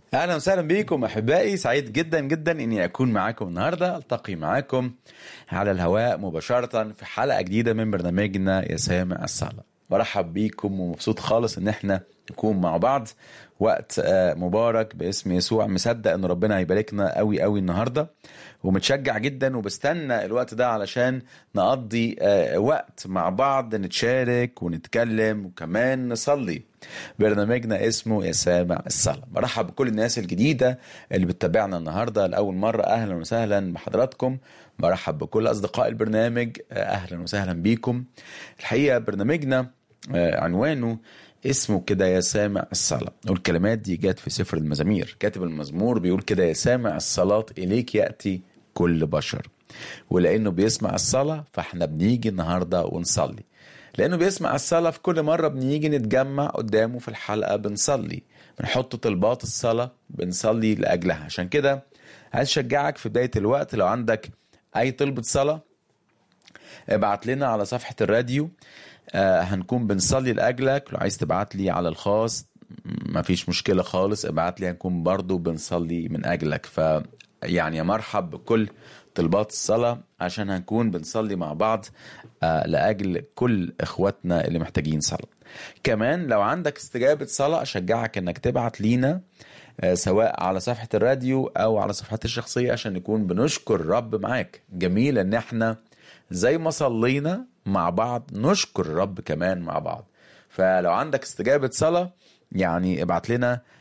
اهلا وسهلا بيكم احبائي سعيد جدا جدا اني اكون معاكم النهارده التقي معاكم على الهواء مباشره في حلقه جديده من برنامجنا يا سامع الصلاه برحب بيكم ومبسوط خالص ان احنا نكون مع بعض وقت آه، مبارك باسم يسوع مصدق ان ربنا هيباركنا قوي قوي النهارده ومتشجع جدا وبستنى الوقت ده علشان نقضي آه، وقت مع بعض نتشارك ونتكلم وكمان نصلي برنامجنا اسمه يا سامع الصلاة برحب بكل الناس الجديدة اللي بتتابعنا النهاردة لأول مرة أهلا وسهلا بحضراتكم برحب بكل أصدقاء البرنامج آه، أهلا وسهلا بيكم الحقيقة برنامجنا آه، عنوانه اسمه كده يا سامع الصلاة والكلمات دي جت في سفر المزامير كاتب المزمور بيقول كده يا سامع الصلاة إليك يأتي كل بشر ولأنه بيسمع الصلاة فاحنا بنيجي النهاردة ونصلي لأنه بيسمع الصلاة في كل مرة بنيجي نتجمع قدامه في الحلقة بنصلي بنحط طلبات الصلاة بنصلي لأجلها عشان كده عايز أشجعك في بداية الوقت لو عندك أي طلبة صلاة ابعت لنا على صفحة الراديو آه هنكون بنصلي لأجلك لو عايز تبعت لي على الخاص مفيش مشكلة خالص ابعت لي هنكون برضو بنصلي من أجلك ف يعني يا مرحب بكل طلبات الصلاة عشان هنكون بنصلي مع بعض آه لأجل كل إخواتنا اللي محتاجين صلاة كمان لو عندك استجابة صلاة أشجعك إنك تبعت لينا آه، سواء على صفحة الراديو أو على صفحتي الشخصية عشان نكون بنشكر الرب معاك جميل إن احنا زي ما صلينا مع بعض نشكر الرب كمان مع بعض فلو عندك استجابة صلاة يعني ابعت لنا